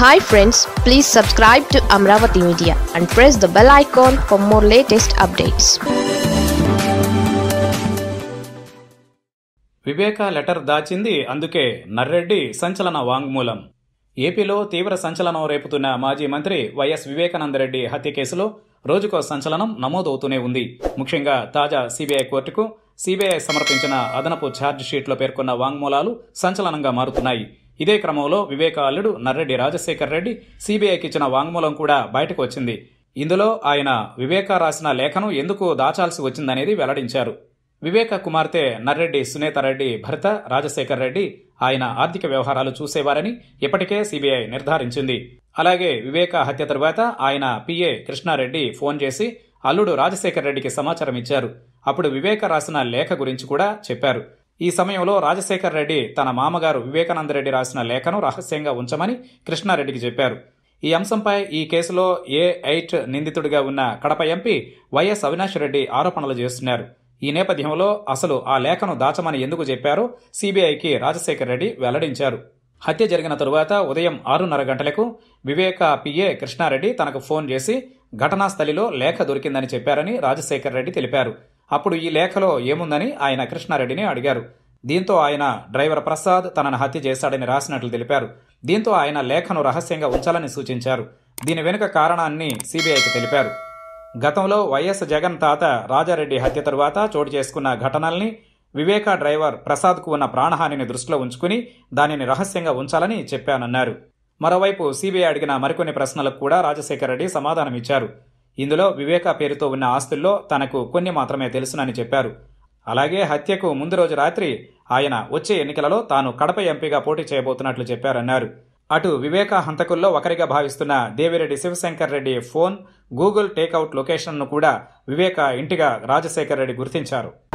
hi friends please subscribe to Amaravati media and press the bell icon for more latest updates Viveka letter దాచింది అందుకే నర్రెడ్డి సంచలన వాంగ్మూలం ఏపీలో తీవ్ర సంచలనం రేపుతున్న మాజీ మంత్రి వైఎస్ వివేకానందరెడ్డి హత్య కేసులో రోజుకో సంచలనం నమోదవుతూనే ఉంది ముఖ్యంగా తాజా సిబిఐ కోర్టుకు సిబిఐ సమర్పించిన అదనపు ఛార్జ్ షీట్లో పేర్కొన్న వాంగ్మూలాలు సంచలనంగా మారుతున్నాయి ఇదే క్రమంలో వివేక అల్లుడు నర్రెడ్డి రాజశేఖర్ రెడ్డి సిబిఐకి ఇచ్చిన వాంగ్మూలం కూడా బయటకు వచ్చింది ఇందులో ఆయన వివేక రాసిన లేఖను ఎందుకు దాచాల్సి వచ్చిందనేది వెల్లడించారు వివేక కుమార్తె నర్రెడ్డి సునీతారెడ్డి భర్త రాజశేఖర్ రెడ్డి ఆయన ఆర్థిక వ్యవహారాలు చూసేవారని ఇప్పటికే సిబిఐ నిర్ధారించింది అలాగే వివేక హత్య తరువాత ఆయన పిఏ కృష్ణారెడ్డి ఫోన్ చేసి అల్లుడు రాజశేఖర్ రెడ్డికి సమాచారం ఇచ్చారు అప్పుడు వివేక రాసిన లేఖ గురించి కూడా చెప్పారు ఈ సమయంలో రాజశేఖర్ రెడ్డి తన మామగారు వివేకానందరెడ్డి రాసిన లేఖను రహస్యంగా ఉంచమని కృష్ణారెడ్డికి చెప్పారు ఈ అంశంపై ఈ కేసులో ఏ ఎయిట్ నిందితుడిగా ఉన్న కడప ఎంపీ వైఎస్ అవినాష్ రెడ్డి ఆరోపణలు చేస్తున్నారు ఈ నేపథ్యంలో అసలు ఆ లేఖను దాచమని ఎందుకు చెప్పారో సిబిఐకి రాజశేఖర్ రెడ్డి వెల్లడించారు హత్య జరిగిన తరువాత ఉదయం ఆరున్నర గంటలకు వివేక పిఏ కృష్ణారెడ్డి తనకు ఫోన్ చేసి ఘటనా స్థలిలో లేఖ దొరికిందని చెప్పారని రాజశేఖర్ రెడ్డి తెలిపారు అప్పుడు ఈ లేఖలో ఏముందని ఆయన కృష్ణారెడ్డిని అడిగారు దీంతో ఆయన డ్రైవర్ ప్రసాద్ తనను హత్య చేశాడని రాసినట్లు తెలిపారు దీంతో ఆయన లేఖను రహస్యంగా ఉంచాలని సూచించారు దీని వెనుక కారణాన్ని సిబిఐకి తెలిపారు గతంలో వైఎస్ జగన్ తాత రాజారెడ్డి హత్య తరువాత చోటు చేసుకున్న ఘటనల్ని వివేక డ్రైవర్ ప్రసాద్కు ఉన్న ప్రాణహానిని దృష్టిలో ఉంచుకుని దానిని రహస్యంగా ఉంచాలని చెప్పానన్నారు మరోవైపు సిబిఐ అడిగిన మరికొన్ని ప్రశ్నలకు కూడా రాజశేఖర రెడ్డి సమాధానమిచ్చారు ఇందులో వివేక పేరుతో ఉన్న ఆస్తుల్లో తనకు కొన్ని మాత్రమే తెలుసునని చెప్పారు అలాగే హత్యకు ముందు రోజు రాత్రి ఆయన వచ్చే ఎన్నికలలో తాను కడప ఎంపీగా పోటీ చేయబోతున్నట్లు చెప్పారన్నారు అటు వివేక హంతకుల్లో ఒకరిగా భావిస్తున్న Devireddy Shivashankar Reddy phone Google takeout లొకేషన్ను కూడా వివేక ఇంటిగా రాజశేఖర్ రెడ్డి గుర్తించారు